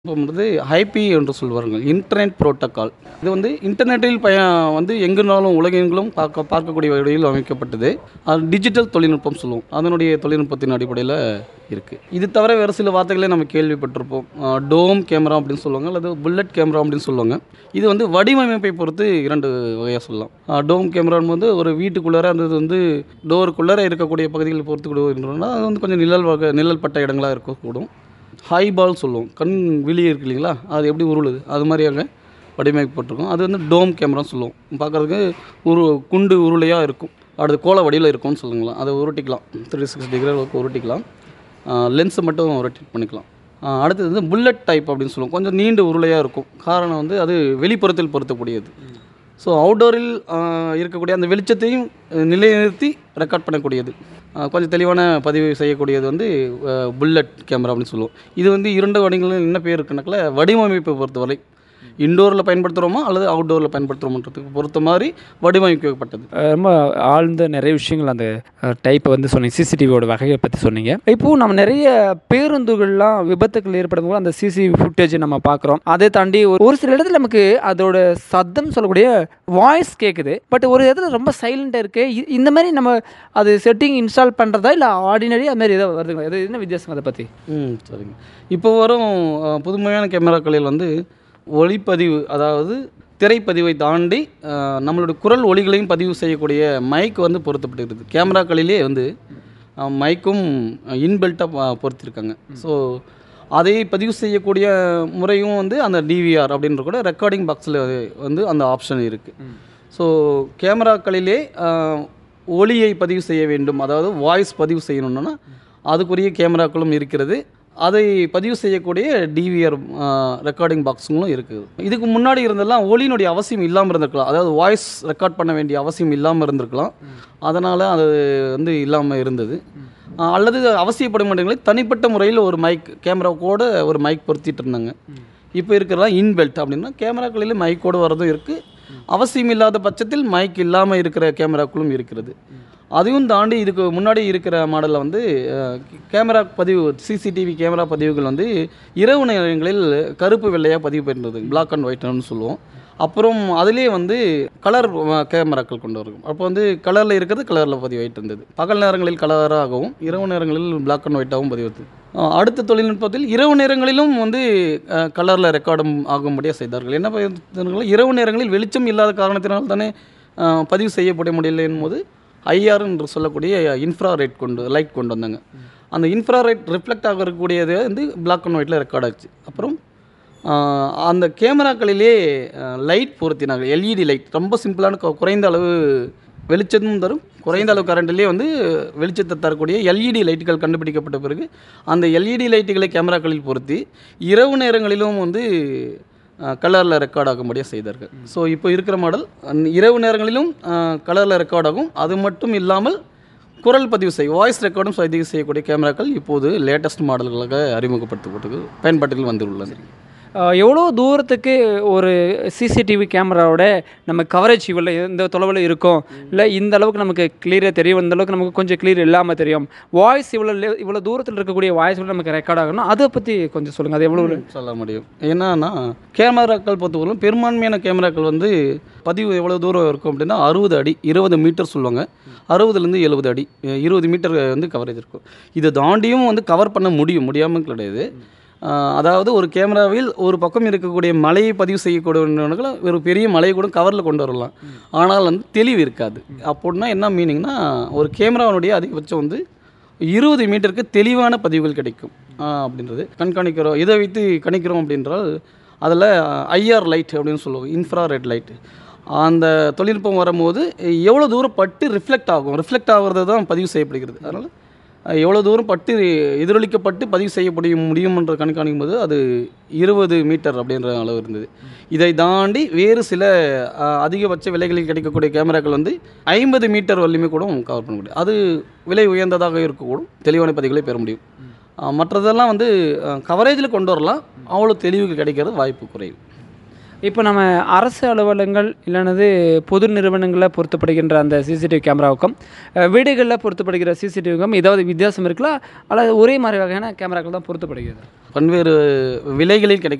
வந்து ஹைபி என்று சொல்வார்கள் இன்டர்நெட் புரோட்டோகால் இது வந்து இன்டர்நெட்டில் பய வந்து எங்குனாலும் உலகெங்கிலும் பார்க்க பார்க்கக்கூடிய வகையில் அமைக்கப்பட்டது அது டிஜிட்டல் தொழில்நுட்பம் சொல்லுவோம் அதனுடைய தொழில்நுட்பத்தின் அடிப்படையில் இருக்குது இது தவிர வேறு சில வார்த்தைகளை நம்ம கேள்விப்பட்டிருப்போம் டோம் கேமரா அப்படின்னு சொல்லுவாங்க அல்லது புல்லட் கேமரா அப்படின்னு சொல்லுவாங்க இது வந்து வடிவமைப்பை பொறுத்து இரண்டு வகையாக சொல்லலாம் டோம் கேமரான்னு வந்து ஒரு வீட்டுக்குள்ளார அந்த இது வந்து டோருக்குள்ளார இருக்கக்கூடிய பகுதிகளை பொறுத்து கொடுன்னா அது வந்து கொஞ்சம் நிழல் வகை நிழல் பட்ட இடங்களாக இருக்கக்கூடும் ஹை பால் சொல்லுவோம் கண் விழி இருக்கு இல்லைங்களா அது எப்படி உருளுது அது மாதிரி அங்கே வடிவமைக்கப்பட்டிருக்கும் அது வந்து டோம் கேமரான்னு சொல்லுவோம் பார்க்குறதுக்கு உரு குண்டு உருளையாக இருக்கும் அடுத்து கோல வடிவில் இருக்கும்னு சொல்லுங்களா அதை உருட்டிக்கலாம் த்ரீ சிக்ஸ் டிகிரி அளவுக்கு உருட்டிக்கலாம் லென்ஸை மட்டும் ரொட்டேட் பண்ணிக்கலாம் ஆஹ் அடுத்தது வந்து புல்லட் டைப் அப்படின்னு சொல்லுவோம் கொஞ்சம் நீண்டு உருளையாக இருக்கும் காரணம் வந்து அது வெளிப்புறத்தில் பொருத்தக்கூடியது ஸோ அவுட்டோரில் இருக்கக்கூடிய அந்த வெளிச்சத்தையும் அஹ், நிலைநிறுத்தி ரெக்கார்ட் பண்ணக்கூடியது அஹ், கொஞ்சம் தெளிவான பதிவு செய்யக்கூடியது வந்து புல்லட் கேமரா அப்படின்னு சொல்லுவோம் இது வந்து இரண்டு வடிவங்களும் என்ன பேர் இருக்குனாக்கல வடிவமைப்பை பொறுத்தவரை இண்டோரில் பயன்படுத்துகிறோமா அல்லது அவுட்டோரில் பயன்படுத்துகிறோமன்றதுக்கு பொறுத்த மாதிரி வடிவமைக்கப்பட்டது அஹ் ரொம்ப ஆழ்ந்த நிறைய விஷயங்கள் அந்த டைப்பை வந்து சொன்னீங்க சிசிடிவியோட வகையை பற்றி சொன்னீங்க இப்போது நம்ம நிறைய பேருந்துகள்லாம் விபத்துகள் ஏற்படும் போது அந்த சிசிடிவி ஃபுட்டேஜ் நம்ம பார்க்குறோம் அதை தாண்டி ஒரு ஒரு சில இடத்துல நமக்கு அதோட சத்தம் சொல்லக்கூடிய வாய்ஸ் கேட்குது பட் ஒரு இடத்துல ரொம்ப சைலண்ட்டாக இருக்குது இந்த மாதிரி நம்ம அது செட்டிங் இன்ஸ்டால் பண்ணுறதா இல்லை ஆர்டினரி அது மாதிரி ஏதாவது வருதுங்களா இது என்ன வித்தியாசம் அதை பற்றி ம் சரிங்க இப்போ வரும் அஹ், புதுமையான கேமராக்களில் வந்து ஒளிப்பதிவு அதாவது திரைப்பதிவை தாண்டி அஹ், நம்மளுடைய குரல் ஒலிகளையும் பதிவு செய்யக்கூடிய மைக் வந்து பொருத்தப்பட்டிருக்குது கேமராக்களிலே வந்து அஹ், மைக்கும் இன்பில்ட்டாக பொருத்திருக்காங்க ஸோ அதை பதிவு செய்யக்கூடிய முறையும் வந்து அந்த டிவிஆர் அப்படின்ற கூட ரெக்கார்டிங் பாக்ஸில் வந்து அந்த ஆப்ஷன் இருக்குது ஸோ கேமராக்களிலே அஹ், ஒலியை பதிவு செய்ய வேண்டும் அதாவது வாய்ஸ் பதிவு செய்யணும்னா அதுக்குரிய கேமராக்களும் இருக்கிறது அதை பதிவு செய்யக்கூடிய டிவிஆர் ரெக்கார்டிங் பாக்ஸுங்களும் இருக்குது இதுக்கு முன்னாடி இருந்தெல்லாம் ஒலியினுடைய அவசியம் இல்லாமல் இருந்திருக்கலாம் அதாவது வாய்ஸ் ரெக்கார்ட் பண்ண வேண்டிய அவசியம் இல்லாமல் இருந்திருக்கலாம் அதனால் அது வந்து இல்லாமல் இருந்தது அஹ், அல்லது அவசியப்படும் இடங்களில் தனிப்பட்ட முறையில் ஒரு மைக் கேமரா கூட ஒரு மைக் பொருத்திட்டு இருந்தாங்க இப்போ இருக்கிறதெல்லாம் இன்பெல்ட் அப்படின்னா கேமராக்களில் மைக்கோடு வரதும் இருக்குது அவசியம் இல்லாத பட்சத்தில் மைக் இல்லாமல் இருக்கிற கேமராக்களும் இருக்கிறது அதையும் தாண்டி இதுக்கு முன்னாடி இருக்கிற மாடலில் வந்து அஹ், கேமரா பதிவு சிசிடிவி கேமரா பதிவுகள் வந்து இரவு நேரங்களில் கருப்பு வெள்ளையாக பதிவு பண்ணுறது பிளாக் அண்ட் ஒயிட்னு சொல்லுவோம் அப்புறம் அதிலே வந்து கலர் கேமராக்கள் கொண்டு வரும் அப்போ வந்து கலரில் இருக்கிறது கலரில் பதிவாயிட்டு இருந்தது பகல் நேரங்களில் கலராகவும் இரவு நேரங்களில் பிளாக் அண்ட் ஒயிட்டாகவும் பதிவுறது அஹ் அடுத்த தொழில்நுட்பத்தில் இரவு நேரங்களிலும் வந்து கலரில் ரெக்கார்டும் ஆகும்படியாக செய்தார்கள் என்ன செய்தார்கள்? இரவு நேரங்களில் வெளிச்சம் இல்லாத காரணத்தினால் தானே அஹ், பதிவு செய்யப்பட முடியலை என்பது ஐஆர் என்று சொல்லக்கூடிய இன்ஃப்ராரெட் கொண்டு லைட் கொண்டு வந்தாங்க அந்த இன்ஃப்ராரெட் ரிஃப்ளெக்ட் ஆகக்கூடியது வந்து பிளாக் அண்ட் ஒயிட்டில் ரெக்கார்ட் ஆச்சு அப்புறம் ஆஹ், அந்த கேமராக்களிலே லைட் பொருத்தினாங்க எல்இடி லைட் ரொம்ப சிம்பிளான கு- குறைந்த அளவு வெளிச்சமும் தரும் குறைந்த அளவு கரண்ட்லேயே வந்து வெளிச்சத்தை தரக்கூடிய எல்இடி லைட்டுகள் கண்டுபிடிக்கப்பட்ட பிறகு அந்த எல்இடி லைட்டுகளை கேமராக்களில் பொருத்தி இரவு நேரங்களிலும் வந்து கலரில் ரெக்கார்ட் ஆகும்படியாக செய்தார்கள் ஸோ இப்போ இருக்கிற மாடல் இரவு நேரங்களிலும் கலரில் ரெக்கார்ட் ஆகும் அது மட்டும் இல்லாமல் குரல் பதிவு செய்ய வாய்ஸ் ரெக்கார்டும் பதிவு செய்யக்கூடிய கேமராக்கள் இப்போது லேட்டஸ்ட் மாடல்களாக அறிமுகப்படுத்தப்பட்டு பயன்பாட்டில் வந்துள்ளது அஹ் எவ்வளோ தூரத்துக்கு ஒரு சிசிடிவி கேமராவோட நம்ம கவரேஜ் இவ்வளோ இந்த தொலைவில் இருக்கும் இல்லை இந்த அளவுக்கு நமக்கு கிளியராக தெரியும் இந்த அளவுக்கு நமக்கு கொஞ்சம் கிளியர் இல்லாமல் தெரியும் வாய்ஸ் இவ்வளோ le- இவ்வளோ தூரத்தில் இருக்கக்கூடிய வாய்ஸ் கூட நமக்கு ரெக்கார்ட் ஆகணும் அதை பற்றி கொஞ்சம் சொல்லுங்கள் அது எவ்வளோ சொல்ல முடியும் என்னன்னா கேமராக்கள் பொறுத்தவரைக்கும் பெரும்பான்மையான கேமராக்கள் வந்து பதிவு எவ்வளோ தூரம் இருக்கும் அப்படின்னா அறுபது அடி இருபது மீட்டர் சொல்லுவாங்க அறுபதுலேருந்து எழுபது அடி அஹ் இருபது மீட்டர் வந்து கவரேஜ் இருக்கும் இதை தாண்டியும் வந்து கவர் பண்ண முடியும் முடியாமல் கிடையாது அஹ் அதாவது ஒரு கேமராவில் ஒரு பக்கம் இருக்கக்கூடிய மலையை பதிவு செய்யக்கூடிய ஒரு பெரிய மலையை கூட கவரில் கொண்டு வரலாம் ஆனால் வந்து தெளிவு இருக்காது அப்படின்னா என்ன மீனிங்னா ஒரு கேமராவுடைய அதிகபட்சம் வந்து இருபது மீட்டருக்கு தெளிவான பதிவுகள் கிடைக்கும் ஆஹ் அப்படின்றது கண்காணிக்கிறோம் இதை வைத்து கணிக்கிறோம் அப்படின்றால் அதில் ஐஆர் லைட் அப்படின்னு சொல்லுவோம் இன்ஃப்ராரெட் லைட் அந்த தொழில்நுட்பம் வரும்போது எவ்வளோ தூரம் பட்டு ரிஃப்ளெக்ட் ஆகும் ரிஃப்ளெக்ட் ஆகிறது தான் பதிவு செய்யப்படுகிறது அதனால் எவ்வளோ தூரம் பட்டு எதிரொலிக்கப்பட்டு பதிவு செய்யப்பட முடியும் என்று கண்காணிக்கும் போது அது இருபது மீட்டர் அப்படின்ற அளவு இருந்தது இதை தாண்டி வேறு சில அஹ், அதிகபட்ச விலைகளில் கிடைக்கக்கூடிய கேமராக்கள் வந்து ஐம்பது மீட்டர் வரையுமே கூட கவர் பண்ண முடியும் அது விலை உயர்ந்ததாக இருக்கக்கூடும் தெளிவான பதிவுகளை பெற முடியும் அஹ், மற்றதெல்லாம் வந்து கவரேஜில் கொண்டு வரலாம் அவ்வளோ தெளிவு கிடைக்கிறது வாய்ப்பு குறைவு இப்போ நம்ம அரசு அலுவலகங்கள் இல்லைனது பொது நிறுவனங்களில் பொருத்தப்படுகின்ற அந்த சிசிடிவி கேமராவுக்கும் அஹ், வீடுகளில் பொருத்தப்படுகிற சிசிடிவிக்கும் ஏதாவது வித்தியாசம் இருக்கலாம் அல்லது ஒரே மாதிரி வகையான கேமராக்கள் தான் பொருத்தப்படுகிறது பல்வேறு விலைகளில் கிடைக்க